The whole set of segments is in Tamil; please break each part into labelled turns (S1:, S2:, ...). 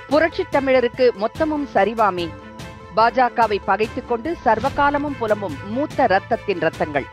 S1: புரட்சித் தமிழருக்கு மொத்தமும் சரிவாமே பாஜகவை பகைத்துக் கொண்டு சர்வகாலமும் புலம்பும் மூத்த ரத்தத்தின் ரத்தங்கள்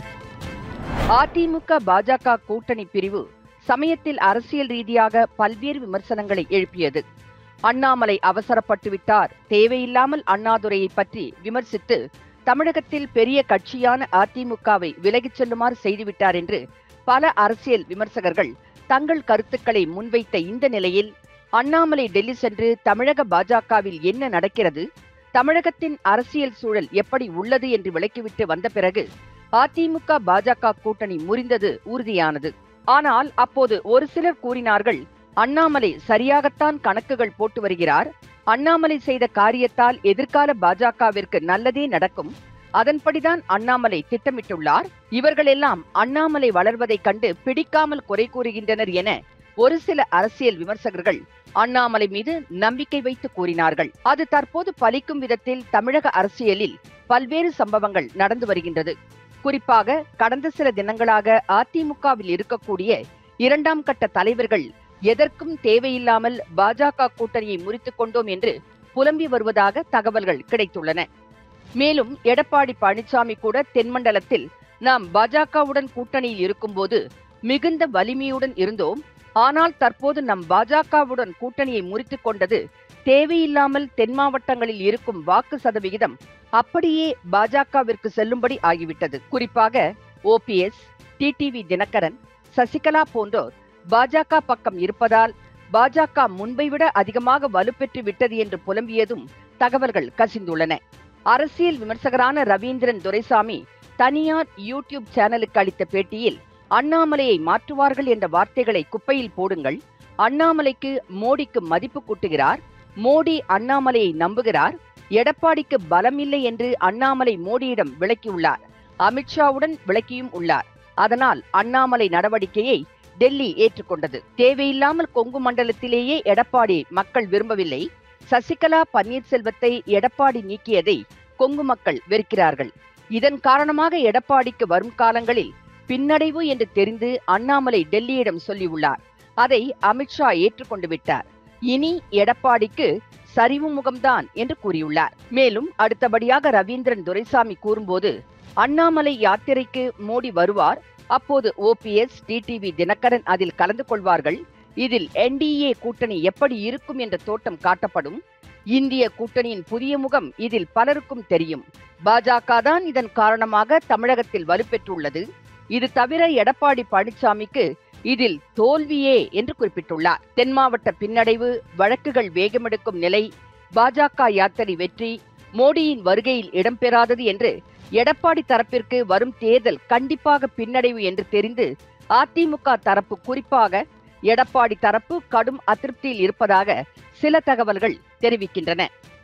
S1: அதிமுக பாஜக கூட்டணி பிரிவு சமயத்தில் அரசியல் ரீதியாக பல்வேறு விமர்சனங்களை எழுப்பியது அண்ணாமலை அவசரப்பட்டு விட்டார் தேவையில்லாமல் அண்ணாதுரையை பற்றி விமர்சித்து தமிழகத்தில் பெரிய கட்சியான அதிமுகவை விலகிச் செல்லுமாறு செய்துவிட்டார் என்று பல அரசியல் விமர்சகர்கள் தங்கள் கருத்துக்களை முன்வைத்த இந்த நிலையில் அண்ணாமலை டெல்லி சென்று தமிழக பாஜகவில் என்ன நடக்கிறது தமிழகத்தின் அரசியல் சூழல் எப்படி உள்ளது என்று விளக்கிவிட்டு வந்த பிறகு அதிமுக பாஜக கூட்டணி முறிந்தது உறுதியானது ஆனால் அப்போது ஒரு சிலர் கூறினார்கள் அண்ணாமலை சரியாகத்தான் கணக்குகள் போட்டு வருகிறார் அண்ணாமலை செய்த காரியத்தால் எதிர்கால பாஜகவிற்கு நல்லதே நடக்கும் அதன்படிதான் அண்ணாமலை திட்டமிட்டுள்ளார் இவர்களெல்லாம் அண்ணாமலை வளர்வதைக் கண்டு பிடிக்காமல் குறை கூறுகின்றனர் என ஒரு சில அரசியல் விமர்சகர்கள் அண்ணாமலை மீது நம்பிக்கை வைத்து கூறினார்கள் அது தற்போது பலிக்கும் விதத்தில் தமிழக அரசியலில் பல்வேறு சம்பவங்கள் நடந்து வருகின்றது குறிப்பாக கடந்த சில தினங்களாக அதிமுகவில் இருக்கக்கூடிய இரண்டாம் கட்ட தலைவர்கள் எதற்கும் தேவையில்லாமல் பாஜக கூட்டணியை முறித்துக் கொண்டோம் என்று புலம்பி வருவதாக தகவல்கள் கிடைத்துள்ளன மேலும் எடப்பாடி பழனிசாமி கூட தென்மண்டலத்தில் நாம் பாஜகவுடன் கூட்டணியில் இருக்கும்போது மிகுந்த வலிமையுடன் இருந்தோம் ஆனால் தற்போது நம் பாஜகவுடன் கூட்டணியை முறித்துக் கொண்டது தேவையில்லாமல் தென் மாவட்டங்களில் இருக்கும் வாக்கு சதவிகிதம் அப்படியே பாஜகவிற்கு செல்லும்படி ஆகிவிட்டது குறிப்பாக ஓபிஎஸ் டிடிவி தினகரன் சசிகலா போன்றோர் பாஜக பக்கம் இருப்பதால் பாஜக முன்பை விட அதிகமாக வலுப்பெற்று விட்டது என்று புலம்பியதும் தகவல்கள் கசிந்துள்ளன அரசியல் விமர்சகரான ரவீந்திரன் துரைசாமி தனியார் யூடியூப் சேனலுக்கு அளித்த பேட்டியில் அண்ணாமலையை மாற்றுவார்கள் என்ற வார்த்தைகளை குப்பையில் போடுங்கள் அண்ணாமலைக்கு மோடிக்கு மதிப்பு கூட்டுகிறார் மோடி அண்ணாமலையை நம்புகிறார் எடப்பாடிக்கு பலம் இல்லை என்று அண்ணாமலை மோடியிடம் விளக்கியுள்ளார் அமித்ஷாவுடன் விளக்கியும் உள்ளார் அதனால் அண்ணாமலை நடவடிக்கையை டெல்லி ஏற்றுக்கொண்டது தேவையில்லாமல் கொங்கு மண்டலத்திலேயே எடப்பாடி மக்கள் விரும்பவில்லை சசிகலா பன்னீர்செல்வத்தை எடப்பாடி நீக்கியதை கொங்கு மக்கள் வெறுக்கிறார்கள் இதன் காரணமாக எடப்பாடிக்கு வரும் காலங்களில் பின்னடைவு என்று தெரிந்து அண்ணாமலை டெல்லியிடம் சொல்லியுள்ளார் அதை அமித்ஷா ஏற்றுக்கொண்டு விட்டார் இனி எடப்பாடிக்கு சரிவு முகம்தான் என்று கூறியுள்ளார் மேலும் அடுத்தபடியாக ரவீந்திரன் துரைசாமி கூறும்போது அண்ணாமலை யாத்திரைக்கு மோடி வருவார் அப்போது ஓபிஎஸ் டிடிவி தினகரன் அதில் கலந்து கொள்வார்கள் இதில் என்டிஏ கூட்டணி எப்படி இருக்கும் என்ற தோட்டம் காட்டப்படும் இந்திய கூட்டணியின் புதிய முகம் இதில் பலருக்கும் தெரியும் பாஜக தான் இதன் காரணமாக தமிழகத்தில் வலுப்பெற்றுள்ளது இது தவிர எடப்பாடி பழனிசாமிக்கு இதில் தோல்வியே என்று குறிப்பிட்டுள்ளார் தென் மாவட்ட பின்னடைவு வழக்குகள் வேகமெடுக்கும் நிலை பாஜக யாத்திரை வெற்றி மோடியின் வருகையில் இடம்பெறாதது என்று எடப்பாடி தரப்பிற்கு வரும் தேர்தல் கண்டிப்பாக பின்னடைவு என்று தெரிந்து அதிமுக தரப்பு குறிப்பாக எடப்பாடி தரப்பு கடும் அதிருப்தியில் இருப்பதாக சில தகவல்கள் தெரிவிக்கின்றன